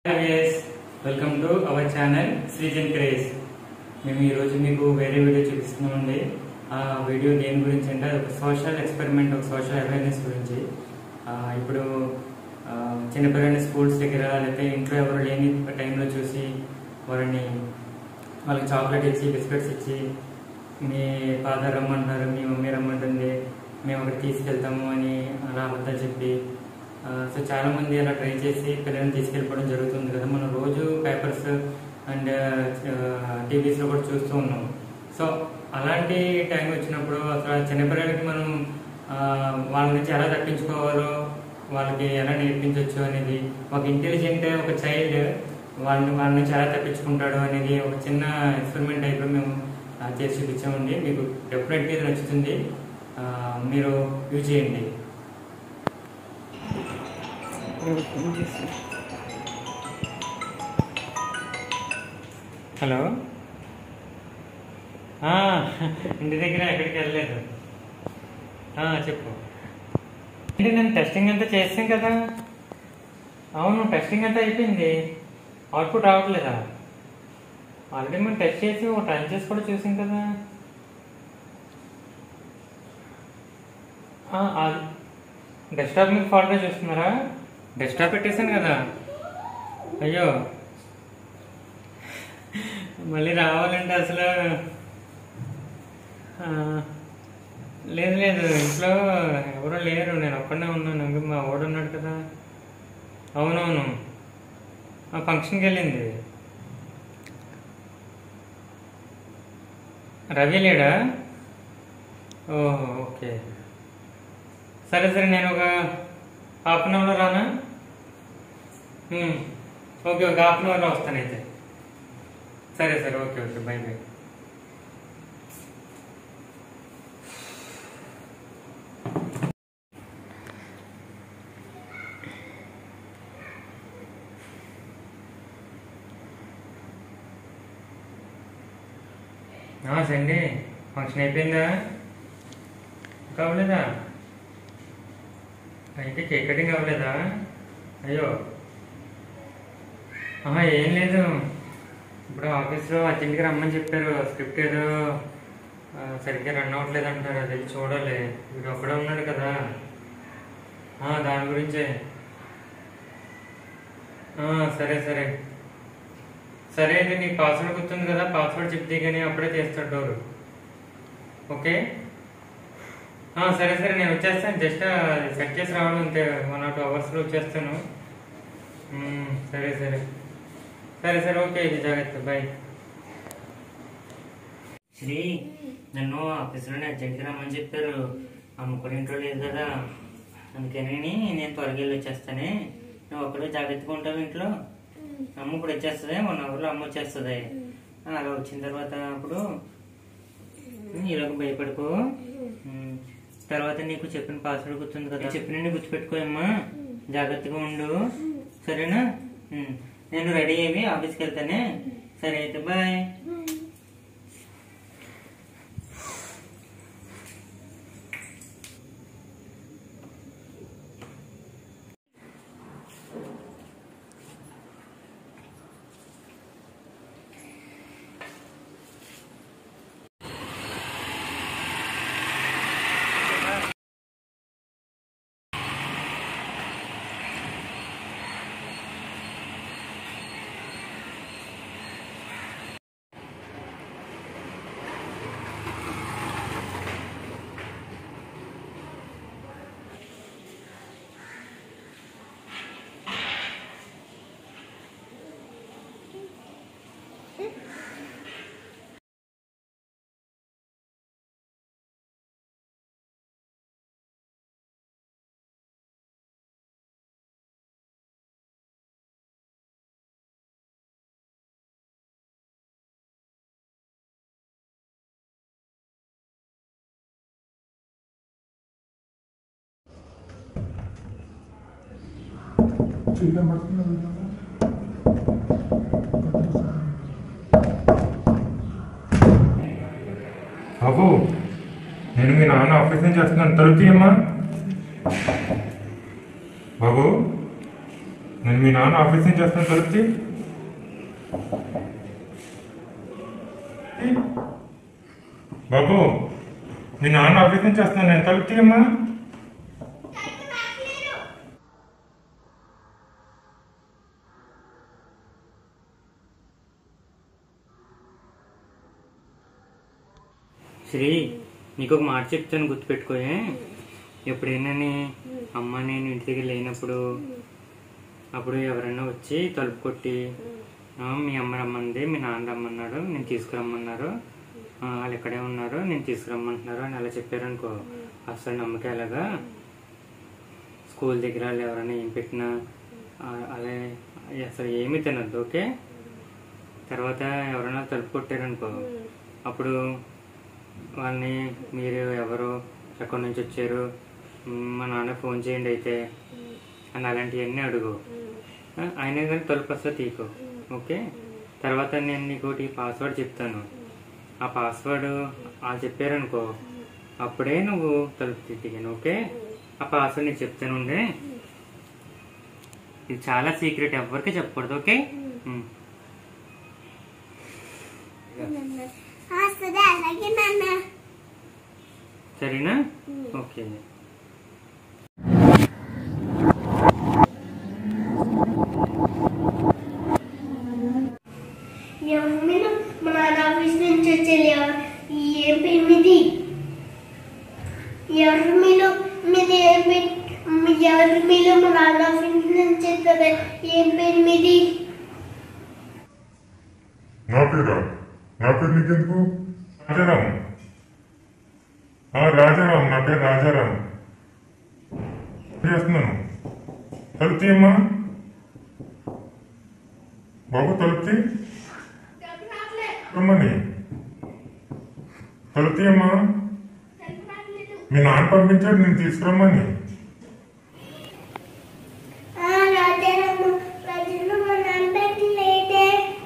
Guys welcome to our channel season craze మేము ఈరోజు మీకు వేరే వీడియో చూపిస్తున్నామండి ఆ వీడియో దేని గురించి అంటే అది ఒక సోషల్ ఎక్స్పెరిమెంట్ ఒక సోషల్ అవేర్నెస్ గురించి ఆ, ఇప్పుడు ఆ, చిన్నపిల్లల్ని స్కూల్స్ దగ్గర లేకపోతే ఇంట్లో ఎవరు లేని టైంలో చూసి వారిని వాళ్ళకి చాక్లెట్ ఇచ్చి బిస్కెట్స్ ఇచ్చి మీ ఫాదర్ రమ్మంటున్నారు మీ మమ్మీ రమ్మంటుంది మేము అక్కడికి తీసుకెళ్తాము అని అలా అబద్ధాలు చెప్పి ఆ, సో చాలా మంది అలా ట్రై చేసి పిల్లల్ని తీసుకెళ్ళిపోవడం జరుగుతుంది కదా మనం రోజు పేపర్స్ అండ్ టీవీస్లో కూడా చూస్తూ ఉన్నాం సో అలాంటి టైం వచ్చినప్పుడు అసలు చిన్నపిల్లలకి మనం ఆ, వాళ్ళ నుంచి ఎలా తప్పించుకోవాలో వాళ్ళకి ఎలా నేర్పించవచ్చు అనేది ఒక ఇంటెలిజెంట్ ఒక చైల్డ్ వాళ్ళని వాళ్ళ నుంచి ఎలా తప్పించుకుంటాడు అనేది ఒక చిన్న ఎక్స్పెరిమెంట్ టైప్లో మేము ఆ, చేసి చూపించామండి మీకు డెఫినెట్గా ఇది నచ్చుతుంది ఆ, మీరు యూజ్ చేయండి హలో ఆ, ఇంటి దగ్గర ఎక్కడికి వెళ్ళలేదు ఆ, చెప్పు ఏంటి నేను టెస్టింగ్ అంతా చేసాం కదా అవును టెస్టింగ్ అంతా అయిపోయింది అవుట్పుట్ రావట్లేదా ఆల్రెడీ మేము టెస్ట్ చేసి ఒక రన్ చేసి కూడా చూసాం కదా ఆ, అది డెస్క్టాప్ మీద ఫాల్ట్గా చూస్తున్నారా డెస్క్టాప్ పెట్టేశాను కదా అయ్యో మళ్ళీ రావాలంటే అసలు ఆ, లేదు లేదు ఇంట్లో ఎవరు లేరు నేను ఒక్కడే ఉన్నాను ఇంకా మా వాడు ఉన్నాడు కదా అవునవును ఆ ఫంక్షన్కి వెళ్ళింది రవి లేడా ఓహో ఓకే సరే సరే నేను ఒక హాఫ్ అన్ అవర్లో రానా ఉమ్, ఓకే ఒక హాఫ్ అన్ అవర్లో వస్తానైతే సరే సరే ఓకే ఓకే బై బై సండి ఫంక్షన్ అయిపోయిందా ఇంకా అవ్వలేదా అయితే కేక్ కటింగ్ అవ్వలేదా అయ్యో ఆహా, ఏం లేదు ఇప్పుడు ఆఫీస్లో అర్జెంట్గా రమ్మని చెప్పారు స్క్రిప్ట్ ఏదో ఆ, సరిగ్గా రన్ అవ్వట్లేదు అంటారు అది వెళ్ళి చూడాలి వీడు ఒక్కడే ఉన్నాడు కదా ఆ, దాని గురించే ఆ, సరే సరే సరే అయితే నీకు పాస్వర్డ్ గుర్తుంది కదా పాస్వర్డ్ చెప్తే కానీ అప్పుడే తీస్తాడు డోర్ ఓకే ఆ, సరే సరే నేను వచ్చేస్తాను జస్ట్ సెట్ చేసి రావడం అంతే వన్ ఆర్ టూ అవర్స్లో వచ్చేస్తాను మ్మ్, సరే సరే సరే సరే ఓకే ఇది జాగ్రత్త బాయ్ శ్రీ నన్ను ఆఫీస్లోనే అర్జెంట్గా రమ్మని చెప్పారు అమ్ముకుని ఇంట్లో లేదు కదా అందుకని నేను త్వరగా వెళ్ళి వచ్చేస్తానే నువ్వు ఒక్కడే జాగ్రత్తగా ఉంటావు ఇంట్లో అమ్మ ఇప్పుడు వచ్చేస్తుంది వన్ అవర్లో అమ్మ వచ్చేస్తుంది ఆ, అలా వచ్చిన తర్వాత అప్పుడు ఈలోకి భయపడుకో ఉమ్, తర్వాత నీకు చెప్పిన పాస్వర్డ్ గుర్తుంది కదా చెప్పిన గుర్తుపెట్టుకో అమ్మా జాగ్రత్తగా ఉండు సరేనా ఉమ్, నేను రెడీ అయ్యి ఆఫీస్కి వెళ్తానే సరే అయితే బాయ్ Chica Martina బాబు నేను మీ నాన్న ఆఫీస్ నుంచి వస్తున్నాను తలుపు తీయమ్మా బాబు నేను మీ నాన్న ఆఫీస్ నుంచి వస్తాను కలిసి బాబు మీ నాన్న ఆఫీస్ నుంచి వస్తాను నేను కలిసి అమ్మా శ్రీ నీకు ఒక మాట చెప్తాను గుర్తుపెట్టుకోయే ఎప్పుడైనా నీ అమ్మ నేను ఇంటి దగ్గర లేనప్పుడు అప్పుడు ఎవరైనా వచ్చి తలుపు కొట్టి "ఆ, మీ అమ్మ రమ్మంది మీ నాన్న రమ్మన్నాడు నేను తీసుకురమ్మన్నారు ఆ, వాళ్ళు ఎక్కడే ఉన్నారు నేను తీసుకురమ్మంటున్నారు అని అలా చెప్పారనుకో అసలు నమ్మకం ఎలాగా స్కూల్ దగ్గర వాళ్ళు ఎవరైనా ఏం పెట్టినా ఆ, అలా అసలు ఏమీ తినద్దు ఓకే తర్వాత ఎవరైనా తలుపు కొట్టారనుకో అప్పుడు వాళ్ళని మీరు ఎవరు ఎక్కడి నుంచి వచ్చారు మ్, మా నాన్న ఫోన్ చేయండి అయితే అని అలాంటివన్నీ అడుగు ఆ, అయినా కానీ తలుపు వస్తే తీకు ఓకే తర్వాత నేను నీకు ఒకటి పాస్వర్డ్ చెప్తాను ఆ పాస్వర్డ్ వాళ్ళు చెప్పారనుకో అప్పుడే నువ్వు తలుపు తీయను ఓకే ఆ పాస్వర్డ్ నేను చెప్తాను ఉండే ఇది చాలా సీక్రెట్ ఎవరికి చెప్పకూడదు ఓకే మ్. సరే అలాగే నాన్న సరేనా ఓకే ఎవరు మా నాన్న ఆఫీస్ నుంచి వచ్చేది ఎవరు- ఏం పేరు మీది ఎవరి మీలో మీది ఏం పేరు మీ- ఎవరి మీలో మా నాన్న ఆఫీస్ నుంచి వచ్చేది ఏం పేరు మీది నా పేరా నా పేరు నీకెందుకు రాజారాం ఆ, రాజారాం నా పేరు రాజారాం చేస్తున్నాను తలుపు తీయమ్మా బాబు తలుపు తీ రమ్మని తలుపు తీయమ్మా మీ నాన్న పంపించాడు నేను తీసుకురమ్మని ఆ, రాజారాము రాజులు మా నాన్న పెట్టలేదే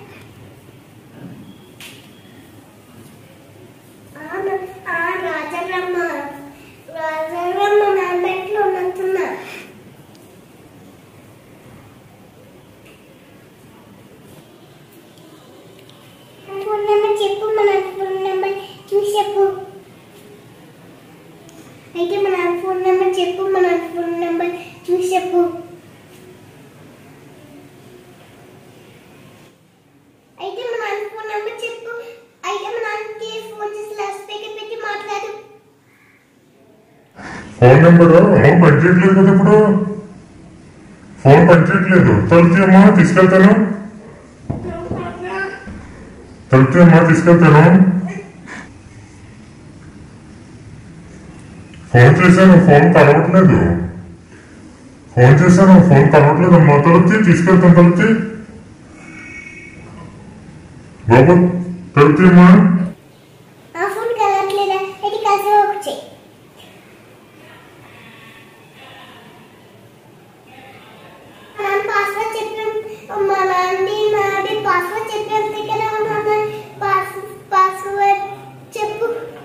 ఆ, నా- ఆ, రాజారామ రాజారామ మా నాన్న పెట్లో ఉన్నట్టున్నా ఫోన్ నెంబర్ చెప్పు మా నాన్న ఫోన్ నెంబర్ చూసి చెప్పు అయితే మా నాన్న ఫోన్ నెంబర్ చెప్పు మా నాన్న ఫోన్ నెంబర్ చూసి చెప్పు అయితే మా నాన్న ఫోన్ నెంబర్ చెప్పు అయితే మా నాన్నకి ఫోన్ చేసి లాస్ట్ స్పీకర్ పెట్టి మాట్లాడు ఫోన్ నెంబర్ ఫోన్ పనిచేయట్లేదు కదా ఇప్పుడు ఫోన్ పనిచేయట్లేదు తలుపు తీయమ్మా తీసుకెళ్తాను తలుపు తీయమ్మా తీసుకెళ్తాను ఫోన్ చేశాను ఫోన్ కలవట్లేదు ఫోన్ చేశాను ఫోన్ కలవట్లేదు అమ్మా తలుపు తీ తీసుకెళ్తాను తలుపు తీ బాబు తలుపు తీయమ్మా ఆ ఫోన్ కలవట్లేదా అయితే కాసేపు వచ్చి మా నాన్న పాస్వర్డ్ చెప్పాం మా నాన్నది నాది పాస్వర్డ్ చెప్పాం కదా నాన్న పాస్ పాస్వర్డ్ చెప్పు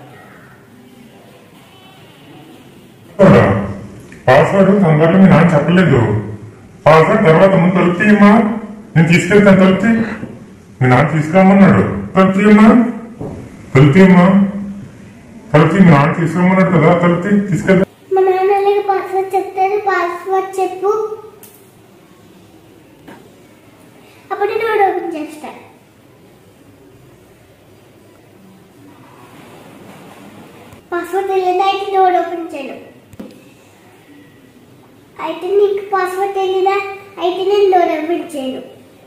పాస్వర్డ్ కంగారు మీ నాన్న చెప్పలేదు పాస్వర్డ్ తర్వాత ముందు తలుపు తీయమ్మా నేను తీసుకెళ్తాను తలుపు తీ. మీ నాన్న తీసుకురమ్మన్నాడు తలుపు తీయమ్మా తలుపు తీయమ్మా తలుపు తీ. మీ నాన్న తీసుకురమ్మన్నాడు కదా తలుపు తీ. తీసుకెళ్తా మా నాన్న అలాగే పాస్వర్డ్ చెప్తాడు పాస్వర్డ్ చెప్పు అప్పుడు డోర్ ఓపెన్ చేస్తా పాస్వర్డ్ తెలియదు అయితే డోర్ ఓపెన్ చేయను అయితే నీకు పాస్వర్డ్ తెలీదా అయితే నేను డోర్ ఓపెన్ చేయను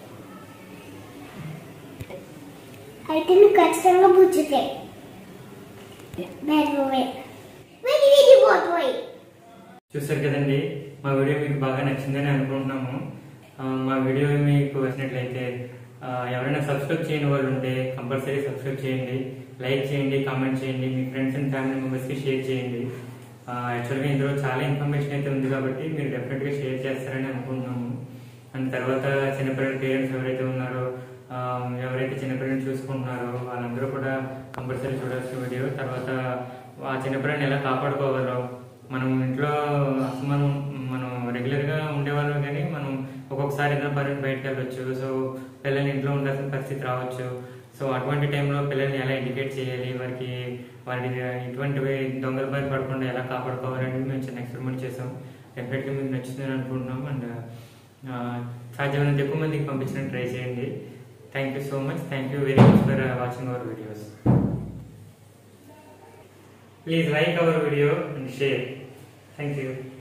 అయితే నువ్వు ఖచ్చితంగా బుజ్జుతే bad boy very very boy boy చూసారు కదండి మా వీడియో మీకు బాగా నచ్చిందని అనుకుంటున్నాము ఆ, మా వీడియో మీకు వచ్చినట్లయితే ఆ, ఎవరైనా సబ్స్క్రైబ్ చేయని వాళ్ళు ఉంటే కంపల్సరీ సబ్స్క్రైబ్ చేయండి లైక్ చేయండి కామెంట్ చేయండి మీ ఫ్రెండ్స్ అండ్ ఫ్యామిలీ మెంబర్స్కి షేర్ చేయండి యాక్చువల్గా ఇందులో చాలా ఇన్ఫర్మేషన్ అయితే ఉంది కాబట్టి మీరు డెఫినెట్గా షేర్ చేస్తారని అనుకుంటున్నాము అండ్ తర్వాత చిన్నపిల్లల పేరెంట్స్ ఎవరైతే ఉన్నారో ఆ, ఎవరైతే చిన్నపిల్లల్ని చూసుకుంటున్నారో వాళ్ళందరూ కూడా కంపల్సరీ చూడాల్సిన వీడియో తర్వాత ఆ చిన్నపిల్లల్ని ఎలా కాపాడుకోవాలో మనం ఇంట్లో అసలు మనం మనం రెగ్యులర్ గా ఉండేవాళ్ళం కానీ మనం ఒక ఒక్కొక్కసారి ఏదైనా పని ఉంటే బయటకు వెళ్ళొచ్చు సో పిల్లల్ని ఇంట్లో ఉండాల్సిన పరిస్థితి రావచ్చు సో అటువంటి టైంలో పిల్లల్ని ఎలా ఇండికేట్ చేయాలి వారికి వారిని ఇటువంటి దొంగల బారి పడకుండా ఎలా కాపాడుకోవాలని మేము చిన్న ఎక్స్పెరిమెంట్ చేసాం డెఫినెట్గా మీకు నచ్చుతుందని అనుకుంటున్నాం అండ్ సాధ్యమైనంత ఎక్కువ మందికి పంపించడానికి ట్రై చేయండి thank you so much thank you very much for watching our videos please like our video and share thank you